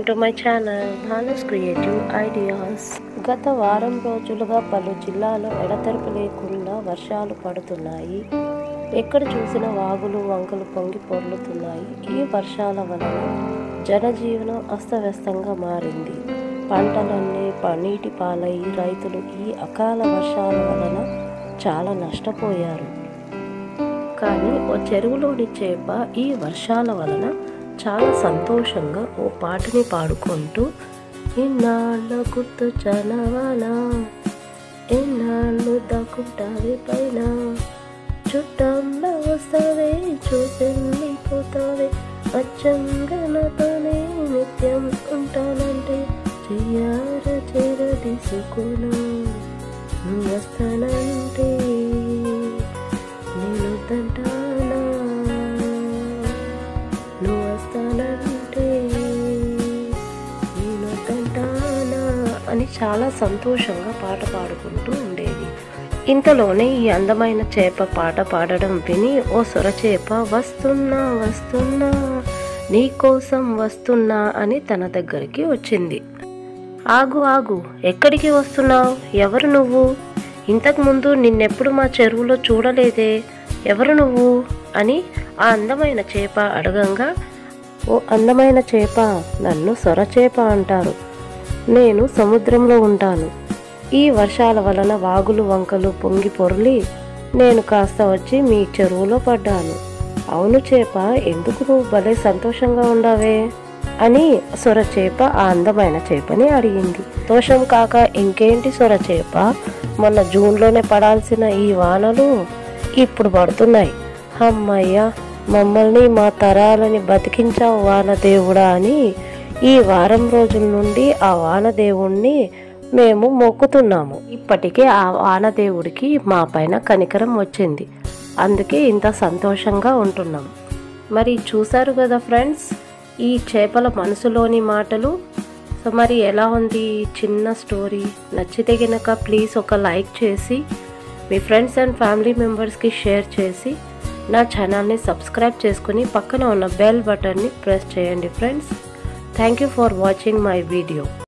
to my channel Dhanas creative ideas గత వారం రోజులుగా పలు జిల్లాలో ఎడతెరపు లేకుండా వర్షాలు పడుతున్నాయి ఎక్కడ చూసిన వాగులు వంకలు పొంగి పొర్లుతున్నాయి ఈ వర్షాల వలన జనజీవనం అస్తవ్యస్తంగా మారింది పంటలన్నీ ప- నీటి పాలయ్యి రైతులు ఈ అకాల వర్షాల వలన చాలా నష్టపోయారు కానీ ఓ చెరువులోని చేప ఈ వర్షాల వలన చాలా సంతోషంగా ఓ పాటని పాడుకుంటూ ఇన్నాళ్ళ గుర్తు చనవనా ఎన్నాళ్ళు దాక్కుంటావే పైన చుట్టంలో వస్తావే చూసెళ్ళిపోతావే అచ్చంగా నాతోనే నిత్యం ఉంటానంటే చెయ్యార చేర తీసుకున్నా నువ్వు వస్తానంటే నేను తంటానా నువ్వు వస్తానంటే నేను తంటానా అని చాలా సంతోషంగా పాట పాడుకుంటూ ఉండేది ఇంతలోనే ఈ అందమైన చేప పాట పాడడం విని ఓ సొరచేప వస్తున్నా వస్తున్నా నీకోసం వస్తున్నా అని తన దగ్గరికి వచ్చింది ఆగు ఆగు ఎక్కడికి వస్తున్నావు ఎవరు నువ్వు ఇంతకు ముందు నిన్నెప్పుడు మా చెరువులో చూడలేదే ఎవరు నువ్వు అని ఆ అందమైన చేప అడగంగా ఓ అందమైన చేప నన్ను సొరచేప అంటారు నేను సముద్రంలో ఉంటాను ఈ వర్షాల వలన వాగులు వంకలు పొంగి పొర్లి నేను కాస్త వచ్చి మీ చెరువులో పడ్డాను అవును చేప ఎందుకు నువ్వు భలే సంతోషంగా ఉండవే అని సొరచేప ఆ అందమైన చేపని అడిగింది దోషం కాక ఇంకేంటి సొరచేప మొన్న జూన్లోనే పడాల్సిన ఈ వానలు ఇప్పుడు పడుతున్నాయి అమ్మయ్య మమ్మల్ని మా తరాలని బతికించావు వానదేవుడా అని ఈ వారం రోజుల నుండి ఆ వానదేవుణ్ణి మేము మొక్కుతున్నాము ఇప్పటికే ఆ వానదేవుడికి మా పైన కనికరం వచ్చింది అందుకే ఇంత సంతోషంగా ఉంటున్నాం మరి చూశారు కదా ఫ్రెండ్స్ ఈ చేపల మనసులోని మాటలు సో మరి ఎలా ఉంది ఈ చిన్న స్టోరీ నచ్చితే గనక ప్లీజ్ ఒక లైక్ చేసి మీ ఫ్రెండ్స్ అండ్ ఫ్యామిలీ మెంబర్స్కి షేర్ చేసి నా ఛానల్ని సబ్స్క్రైబ్ చేసుకుని పక్కన ఉన్న బెల్ బటన్ని ప్రెస్ చేయండి friends thank you for watching my video